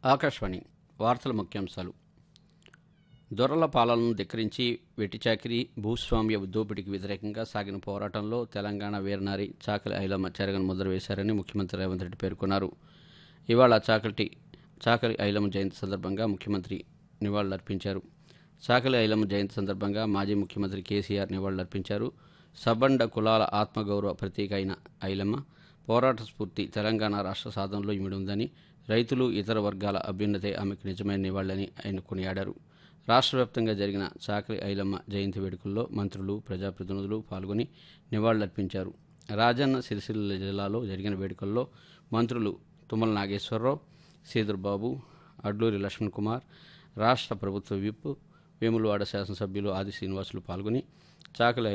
ఆకాశవాణి వార్తల ముఖ్యాంశాలు దొరల పాలనను ధిక్కరించి వెట్టిచాకిరి భూస్వామ్య దోపిడీకి వ్యతిరేకంగా సాగిన పోరాటంలో తెలంగాణ వీరనారి చాకలి ఐలమ్మ చెరగని ముద్ర వేశారని ముఖ్యమంత్రి రేవంత్ రెడ్డి పేర్కొన్నారు ఇవాళ చాకలి చాకలి ఐలమ్మ జయంతి సందర్భంగా ముఖ్యమంత్రి నివాళులర్పించారు చాకలి ఐలమ్మ జయంతి సందర్భంగా మాజీ ముఖ్యమంత్రి కేసీఆర్ నివాళులర్పించారు సబ్బండ కులాల ఆత్మగౌరవ ప్రతీక అయిన ఐలమ్మ పోరాట స్ఫూర్తి తెలంగాణ రాష్ట్ర సాధనలో ఇమిడి ఉందని రైతులు ఇతర వర్గాల అభ్యున్నతే ఆమెకు నిజమైన నివాళులని ఆయన కొనియాడారు రాష్ట్ర వ్యాప్తంగా జరిగిన చాకలి ఐలమ్మ జయంతి వేడుకల్లో మంత్రులు ప్రజాప్రతినిధులు పాల్గొని నివాళులర్పించారు రాజన్న సిరిసిల్ల జిల్లాలో జరిగిన వేడుకల్లో మంత్రులు తుమ్మల నాగేశ్వరరావు సీదుర్బాబు అడ్లూరి లక్ష్మణ్ కుమార్ రాష్ట్ర ప్రభుత్వ విప్ వేములవాడ శాసనసభ్యులు ఆది శ్రీనివాసులు పాల్గొని చాకలి